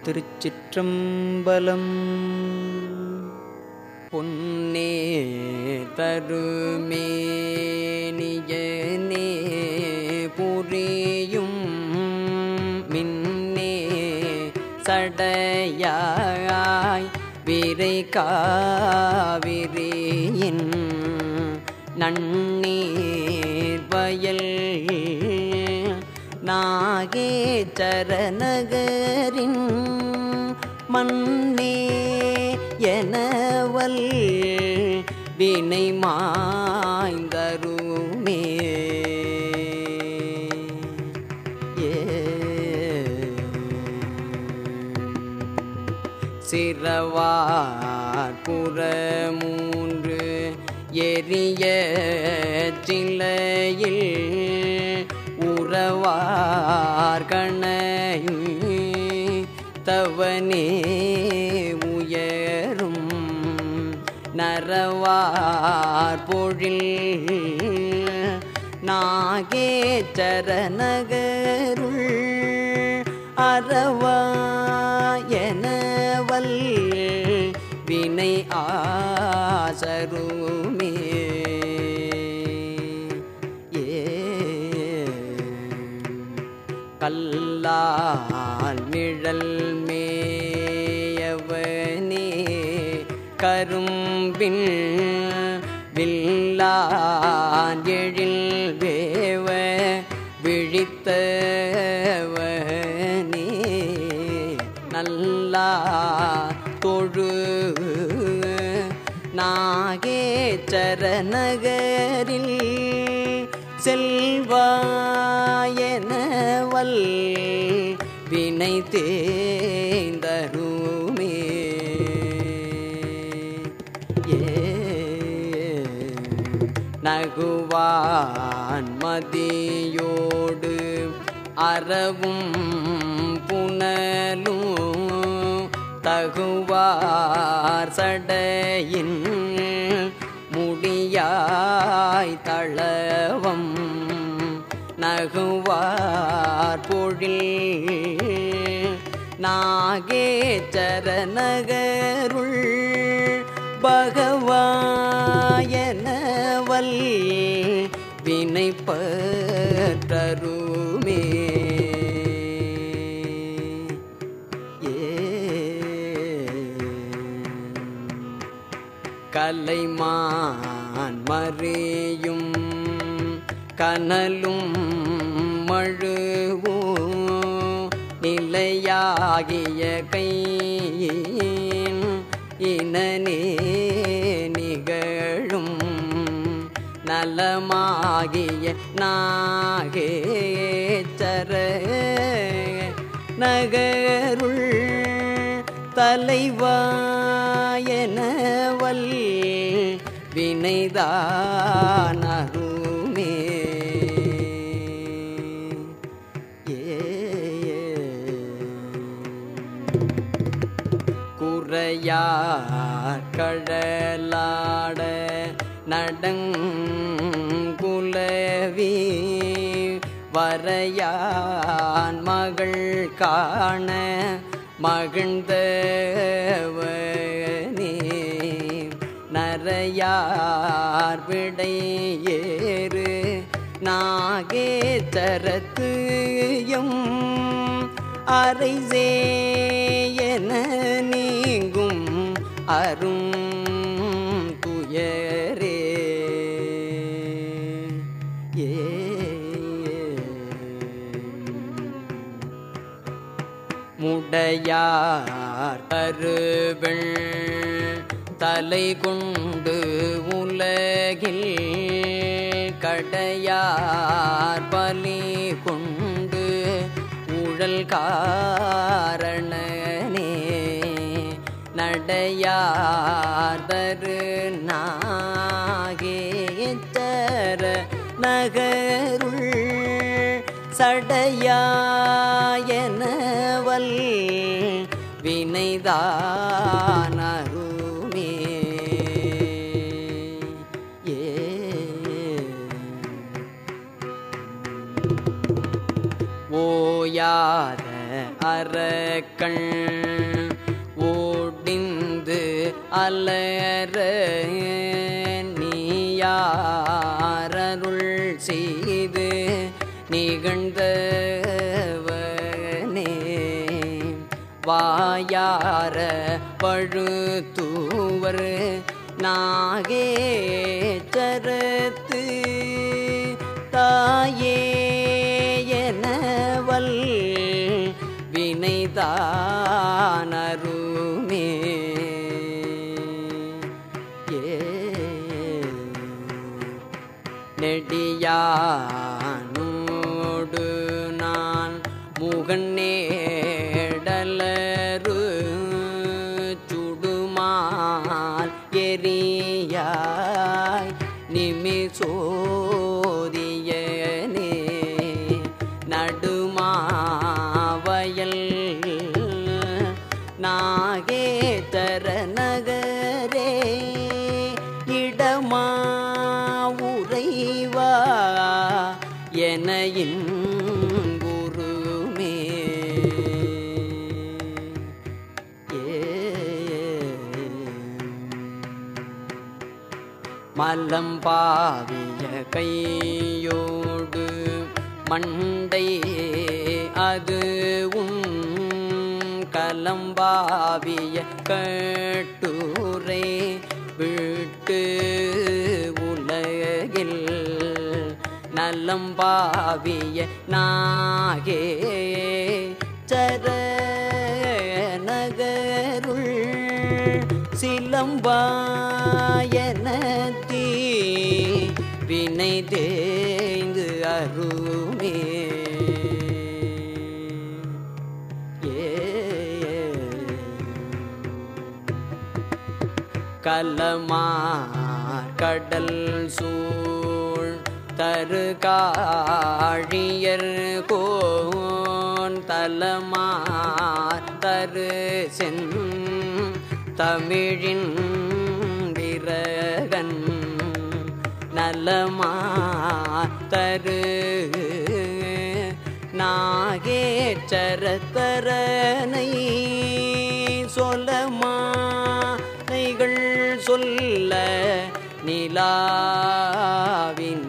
திருச்சிற்றம்பலம் பொன்னே தருமேனியனே புரியும் மின்னே சடையாய் விரை காவிரியின் நன்னீர் வயல் நாகேச்சரநகரின் மன்னே எனவல் வினை மாய்ந்தருமே ஏ சிறவார் புறமூன்று எரிய சிலையில் உறவார் கணையும் தவனே உயரும் நரவார் பொழில் நாகேச்சர நகருள் அறவாயனவல் வினை ஆசருமே ஏ கல்லால் நிழல் மேயவனே கரும்பின் வில்லான் எழில் வேவ விழித்தவனே நல்லா தொழு நாகேச்சர நகரில் செல்வாயனவல் வினை தேந்தருமே ஏ நகுவான் மதியோடு அறவும் புனலும் தகுவார் சடையின் முடியாய் தளவம் நகுவார் பொழில் நாகேச்சர நகருள் பகவாயனவல் வினை பற்றருமே ஏ கலைமான் மறியும் கனலும் மழுவும் நிலையாகிய கையின் இனனே நிகழும் நலமாகிய நாகேச்சர நகருள் தலைவாயனவல் வினைதானருமே ஏ குறையார் கடலாட நடங்குலவி வரையான் மகள் காண மகிழ்ந்தவனே நரையார் விடை ஏறு நாகேச்சரத்துயம் அரை சேயன நீங்கும் அரும் துயரே ஏ முடையார் கருவள் தலை கொண்டு உலகில் கடையார் பலி கொண்டு உழல் காரணனே நடையார் தரு நாகேச்சர நகருள் சடையாயனவல் வினைதானருமே ஏ ஓயாத அறக்கண் ஓடிந்து அலற நீயாரருள் செய்து நிகழ்ந்தவனே வாயார பழுத்தூவர் நாகேச்சரத்து தாயே எனவல் வினைதானருமே ஏ நெடியானோடு நான் முகன் நேடலரு சுடுமால் எரியாய் நிமிசோதியனே நடுமாவயல் நாகேதர நகரே இடமா உறைவா எனையின் குருமே மல்லம் பாவிய கையோடு மண்டை அது உன் கலம்பாவிய கட்டுரை விட்டு உலகில் நலம்பாவிய நாகே சர நகருள் சிலம்பாயனத்தீ வினை தேய்ந்து அருமே ஏ கலமார் கடல் சூழ் தரு காழியர் கோன் தலமார் தரு சென் தமிழின் விரகன் நலமா தரு நாகேச்சரத்தரனை சொல்லமானைகள் சொல்ல நிலாவின்